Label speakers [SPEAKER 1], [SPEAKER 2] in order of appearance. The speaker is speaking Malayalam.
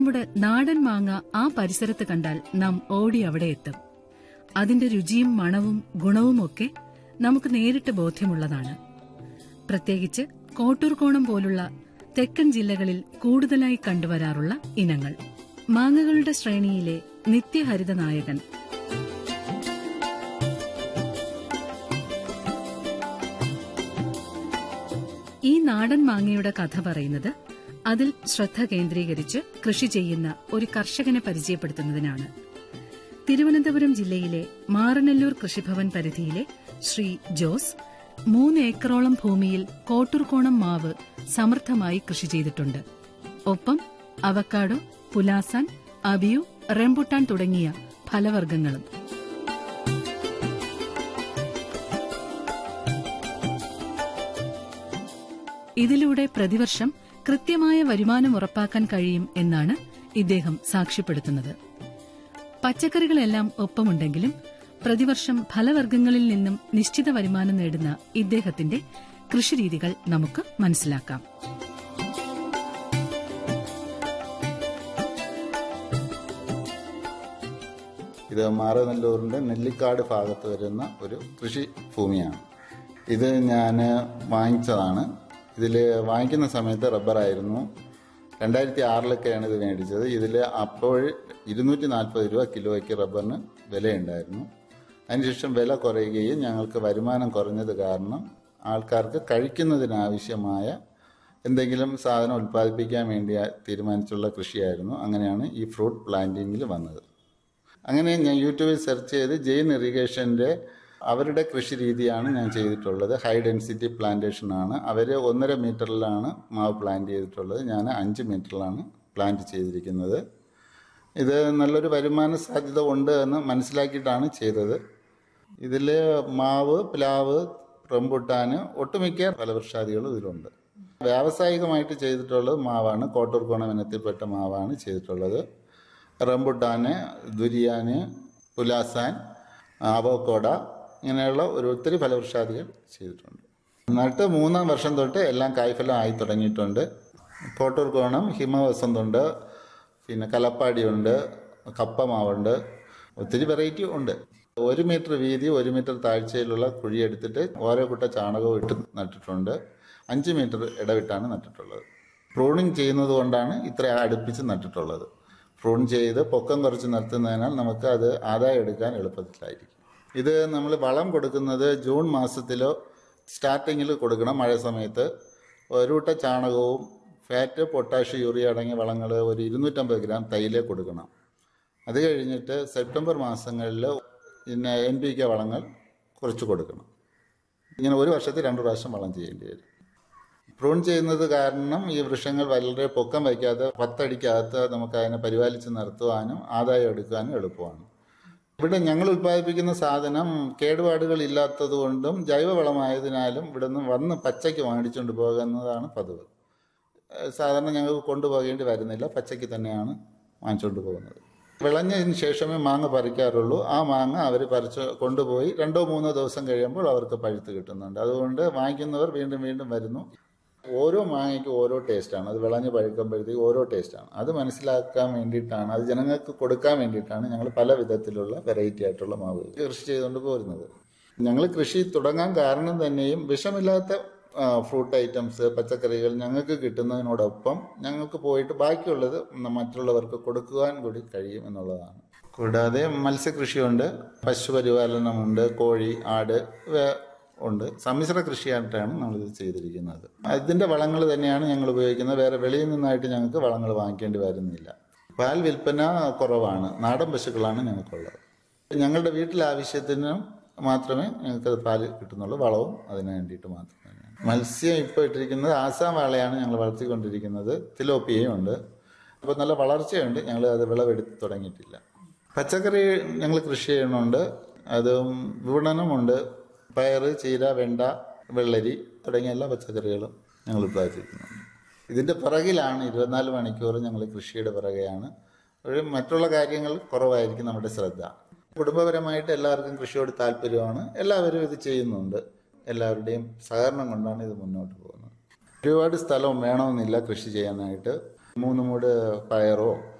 [SPEAKER 1] നമ്മുടെ നാടൻ മാങ്ങ ആ പരിസരത്ത് കണ്ടാൽ നാം ഓടി അവിടെ എത്തും അതിന്റെ രുചിയും മണവും ഗുണവുമൊക്കെ നമുക്ക് നേരിട്ട് ബോധ്യമുള്ളതാണ് പ്രത്യേകിച്ച് കോട്ടൂർകോണം പോലുള്ള തെക്കൻ ജില്ലകളിൽ കൂടുതലായി കണ്ടുവരാറുള്ള ഇനങ്ങൾ മാങ്ങകളുടെ ശ്രേണിയിലെ നിത്യഹരിത നായകൻ ഈ നാടൻ മാങ്ങയുടെ കഥ പറയുന്നത് അതിൽ ശ്രദ്ധ കേന്ദ്രീകരിച്ച് കൃഷി ചെയ്യുന്ന ഒരു കർഷകനെ പരിചയപ്പെടുത്തുന്നതിനാണ് തിരുവനന്തപുരം ജില്ലയിലെ മാറനല്ലൂർ കൃഷിഭവൻ പരിധിയിലെ ശ്രീ ജോസ് മൂന്ന് ഏക്കറോളം ഭൂമിയിൽ കോട്ടൂർകോണം മാവ് സമൃദ്ധമായി കൃഷി ചെയ്തിട്ടുണ്ട് ഒപ്പം അവക്കാഡോ പുലാസാൻ അബിയു റെംബുട്ടാൻ തുടങ്ങിയ ഫലവർഗ്ഗങ്ങളും ഇതിലൂടെ പ്രതിവർഷം കൃത്യമായ വരുമാനം ഉറപ്പാക്കാൻ കഴിയും എന്നാണ് ഇദ്ദേഹം സാക്ഷ്യപ്പെടുത്തുന്നത് പച്ചക്കറികളെല്ലാം ഒപ്പമുണ്ടെങ്കിലും പ്രതിവർഷം ഫലവർഗ്ഗങ്ങളിൽ നിന്നും നിശ്ചിത വരുമാനം നേടുന്ന ഇദ്ദേഹത്തിന്റെ കൃഷിരീതികൾ നമുക്ക് മനസ്സിലാക്കാം
[SPEAKER 2] ഇത് മാറനല്ലൂരിൻ്റെ നെല്ലിക്കാട് ഭാഗത്ത് വരുന്ന ഒരു കൃഷി ഭൂമിയാണ് ഇത് ഞാൻ വാങ്ങിച്ചതാണ് ഇതിൽ വാങ്ങിക്കുന്ന സമയത്ത് റബ്ബറായിരുന്നു രണ്ടായിരത്തി ആറിലൊക്കെയാണ് ഇത് മേടിച്ചത് ഇതിൽ അപ്പോൾ ഇരുന്നൂറ്റി നാൽപ്പത് രൂപ കിലോയ്ക്ക് റബ്ബറിന് വിലയുണ്ടായിരുന്നു അതിനുശേഷം വില കുറയുകയും ഞങ്ങൾക്ക് വരുമാനം കുറഞ്ഞത് കാരണം ആൾക്കാർക്ക് കഴിക്കുന്നതിനാവശ്യമായ എന്തെങ്കിലും സാധനം ഉൽപ്പാദിപ്പിക്കാൻ വേണ്ടി തീരുമാനിച്ചുള്ള കൃഷിയായിരുന്നു അങ്ങനെയാണ് ഈ ഫ്രൂട്ട് പ്ലാന്റിങ്ങിൽ വന്നത് അങ്ങനെ ഞാൻ യൂട്യൂബിൽ സെർച്ച് ചെയ്ത് ജെയിൻ ഇറിഗേഷൻ്റെ അവരുടെ കൃഷി രീതിയാണ് ഞാൻ ചെയ്തിട്ടുള്ളത് ഹൈ ഡെൻസിറ്റി പ്ലാന്റേഷൻ ആണ് അവർ ഒന്നര മീറ്ററിലാണ് മാവ് പ്ലാന്റ് ചെയ്തിട്ടുള്ളത് ഞാൻ അഞ്ച് മീറ്ററിലാണ് പ്ലാന്റ് ചെയ്തിരിക്കുന്നത് ഇത് നല്ലൊരു വരുമാന സാധ്യത ഉണ്ട് എന്ന് മനസ്സിലാക്കിയിട്ടാണ് ചെയ്തത് ഇതിൽ മാവ് പ്ലാവ് റംബുട്ടാന് ഒട്ടുമിക്ക ഫലവൃക്ഷാദികളും ഇതിലുണ്ട് വ്യാവസായികമായിട്ട് ചെയ്തിട്ടുള്ളത് മാവാണ് കോട്ടൂർക്കോണം ഇനത്തിൽപ്പെട്ട മാവാണ് ചെയ്തിട്ടുള്ളത് റംബുട്ടാന് ദുരിയാന് പുലാസാൻ അവോക്കോട ഇങ്ങനെയുള്ള ഒരു ഒത്തിരി ഫലവൃക്ഷാദികൾ ചെയ്തിട്ടുണ്ട് നട്ട് മൂന്നാം വർഷം തൊട്ട് എല്ലാം കായ്ഫലം ആയി തുടങ്ങിയിട്ടുണ്ട് കോട്ടൂർക്കോണം ഹിമവസന്തുണ്ട് പിന്നെ കലപ്പാടിയുണ്ട് കപ്പമാവുണ്ട് ഒത്തിരി വെറൈറ്റി ഉണ്ട് ഒരു മീറ്റർ വീതി ഒരു മീറ്റർ താഴ്ചയിലുള്ള കുഴിയെടുത്തിട്ട് ഓരോ കുട്ട ചാണകവും ഇട്ട് നട്ടിട്ടുണ്ട് അഞ്ച് മീറ്റർ ഇടവിട്ടാണ് നട്ടിട്ടുള്ളത് പ്രൂണിങ് ചെയ്യുന്നത് കൊണ്ടാണ് ഇത്ര അടുപ്പിച്ച് നട്ടിട്ടുള്ളത് പ്രൂൺ ചെയ്ത് പൊക്കം കുറച്ച് നിർത്തുന്നതിനാൽ നമുക്ക് അത് ആദായം എടുക്കാൻ എളുപ്പത്തിലായിരിക്കും ഇത് നമ്മൾ വളം കൊടുക്കുന്നത് ജൂൺ മാസത്തിലോ സ്റ്റാർട്ടിങ്ങിൽ കൊടുക്കണം മഴ സമയത്ത് ഒരു കൂട്ട ചാണകവും ഫാറ്റ് പൊട്ടാഷ് യൂറിയ അടങ്ങിയ വളങ്ങൾ ഒരു ഇരുന്നൂറ്റമ്പത് ഗ്രാം തൈലേ കൊടുക്കണം അത് കഴിഞ്ഞിട്ട് സെപ്റ്റംബർ മാസങ്ങളിൽ പിന്നെ എൻ പി കെ വളങ്ങൾ കുറച്ച് കൊടുക്കണം ഇങ്ങനെ ഒരു വർഷത്തിൽ രണ്ട് പ്രാവശ്യം വളം ചെയ്യേണ്ടി വരും പ്രൂൺ ചെയ്യുന്നത് കാരണം ഈ വൃക്ഷങ്ങൾ വളരെ പൊക്കം വയ്ക്കാതെ പത്തടിക്കകത്ത് നമുക്ക് അതിനെ പരിപാലിച്ച് നിർത്തുവാനും ആദായം എടുക്കാനും എളുപ്പമാണ് ഇവിടെ ഞങ്ങൾ ഉൽപ്പാദിപ്പിക്കുന്ന സാധനം കേടുപാടുകൾ ഇല്ലാത്തത് കൊണ്ടും ജൈവവളമായതിനാലും ഇവിടെ നിന്ന് വന്ന് പച്ചയ്ക്ക് വാങ്ങിച്ചുകൊണ്ട് പോകുന്നതാണ് പതിവ് ഏഹ് സാധാരണ ഞങ്ങൾക്ക് കൊണ്ടുപോകേണ്ടി വരുന്നില്ല പച്ചയ്ക്ക് തന്നെയാണ് വാങ്ങിച്ചുകൊണ്ട് പോകുന്നത് വിളഞ്ഞതിന് ശേഷമേ മാങ്ങ പറിക്കാറുള്ളൂ ആ മാങ്ങ അവർ പറിച്ച് കൊണ്ടുപോയി രണ്ടോ മൂന്നോ ദിവസം കഴിയുമ്പോൾ അവർക്ക് പഴുത്ത് കിട്ടുന്നുണ്ട് അതുകൊണ്ട് വാങ്ങിക്കുന്നവർ വീണ്ടും വീണ്ടും വരുന്നു ഓരോ മാങ്ങയ്ക്കും ഓരോ ടേസ്റ്റാണ് അത് വിളഞ്ഞ് പഴുക്കുമ്പോഴത്തേക്ക് ഓരോ ടേസ്റ്റാണ് അത് മനസ്സിലാക്കാൻ വേണ്ടിയിട്ടാണ് അത് ജനങ്ങൾക്ക് കൊടുക്കാൻ വേണ്ടിയിട്ടാണ് ഞങ്ങൾ പല വിധത്തിലുള്ള വെറൈറ്റി ആയിട്ടുള്ള മാവ് കൃഷി ചെയ്തുകൊണ്ട് പോരുന്നത് ഞങ്ങൾ കൃഷി തുടങ്ങാൻ കാരണം തന്നെയും വിഷമില്ലാത്ത ഫ്രൂട്ട് ഐറ്റംസ് പച്ചക്കറികൾ ഞങ്ങൾക്ക് കിട്ടുന്നതിനോടൊപ്പം ഞങ്ങൾക്ക് പോയിട്ട് ബാക്കിയുള്ളത് മറ്റുള്ളവർക്ക് കൊടുക്കുവാൻ കൂടി കഴിയും എന്നുള്ളതാണ് കൂടാതെ മത്സ്യകൃഷിയുണ്ട് പശുപരിപാലനമുണ്ട് കോഴി ആട് ഇവ ഉണ്ട് സമ്മിശ്ര കൃഷിയായിട്ടാണ് നമ്മളിത് ചെയ്തിരിക്കുന്നത് അതിൻ്റെ വളങ്ങൾ തന്നെയാണ് ഞങ്ങൾ ഉപയോഗിക്കുന്നത് വേറെ വെളിയിൽ നിന്നായിട്ട് ഞങ്ങൾക്ക് വളങ്ങൾ വാങ്ങിക്കേണ്ടി വരുന്നില്ല പാൽ വിൽപ്പന കുറവാണ് നാടൻ പശുക്കളാണ് ഞങ്ങൾക്കുള്ളത് ഞങ്ങളുടെ വീട്ടിലെ ആവശ്യത്തിന് മാത്രമേ ഞങ്ങൾക്ക് പാല് കിട്ടുന്നുള്ളൂ വളവും അതിന് വേണ്ടിയിട്ട് മാത്രം തന്നെയാണ് മത്സ്യം ഇപ്പോൾ ഇട്ടിരിക്കുന്നത് ആസാം വാളയാണ് ഞങ്ങൾ വളർത്തിക്കൊണ്ടിരിക്കുന്നത് തിലോപ്പിയയും ഉണ്ട് അപ്പോൾ നല്ല വളർച്ചയുണ്ട് ഞങ്ങൾ അത് വിളവെടുത്ത് തുടങ്ങിയിട്ടില്ല പച്ചക്കറി ഞങ്ങൾ കൃഷി ചെയ്യുന്നുണ്ട് അതും വിപണനമുണ്ട് പയറ് ചീര വെണ്ട വെള്ളരി തുടങ്ങിയ എല്ലാ പച്ചക്കറികളും ഞങ്ങൾ ഉത്പാദിപ്പിക്കുന്നുണ്ട് ഇതിൻ്റെ പിറകിലാണ് ഇരുപത്തിനാല് മണിക്കൂർ ഞങ്ങൾ കൃഷിയുടെ പിറകെയാണ് ഒരു മറ്റുള്ള കാര്യങ്ങൾ കുറവായിരിക്കും നമ്മുടെ ശ്രദ്ധ കുടുംബപരമായിട്ട് എല്ലാവർക്കും കൃഷിയോട് താല്പര്യമാണ് എല്ലാവരും ഇത് ചെയ്യുന്നുണ്ട് എല്ലാവരുടെയും സഹകരണം കൊണ്ടാണ് ഇത് മുന്നോട്ട് പോകുന്നത് ഒരുപാട് സ്ഥലം വേണമെന്നില്ല കൃഷി ചെയ്യാനായിട്ട് മൂന്ന് മൂട് പയറോ